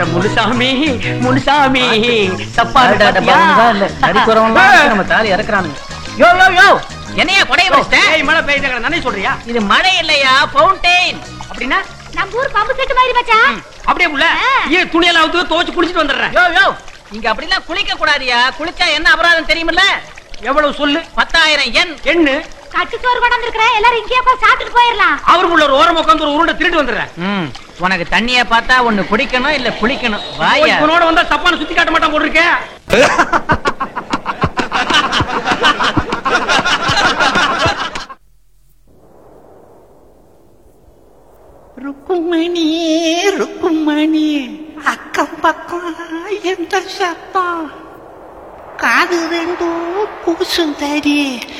அட முனுசாமி முனுசாமி தப்பா அட, அட, பாருங்க, இல்ல, நடிப்பு வரவங்க நம்ம தாலி இறக்குறானுங்க யோ யோ யோ என்னையா கொடைய வச்சிட்டேன் ஏய் மழை பெய்யுது நானே சொல்றியா இது மழை இல்லையா ஃபவுண்டெயின் அப்படின்னா நம்ம ஊர் பம்பு செட்டு மாதிரி மச்சான் அப்படியே புள்ள ஏ துணியெல்லாம் அவுத்து துவைச்சு குளிச்சிட்டு வந்துடுறேன் யோ யோ இங்க அப்படிலாம் குளிக்க கூடாதியா குளிச்சா என்ன அபராதம் தெரியுமில்ல எவ்வளவு சொல்லு பத்தாயிரம் எண் எண்ணு கட்டு சோறு கொண்டாந்து இருக்கிறேன் எல்லாரும் இங்கேயே போய் சாப்பிட்டுட்டு போயிடலாம் அவருக்குள்ள ஒரு ஓரம் உட்காந்து ஒரு உருண்டை திருட்டு வந்துடுறேன் ம் உனக்கு தண்ணிய பார்த்தா ஒண்ணு குடிக்கணும் இல்ல குளிக்கணும் வாயா இவனோட வந்தா தப்பான சுத்தி காட்ட மாட்டான் போட்டிருக்கேன் రుక్కుమణి రుక్కుమణి అక్కం పక్కం ఎంత శబ్దం కాదు రెండు కూర్చుంటది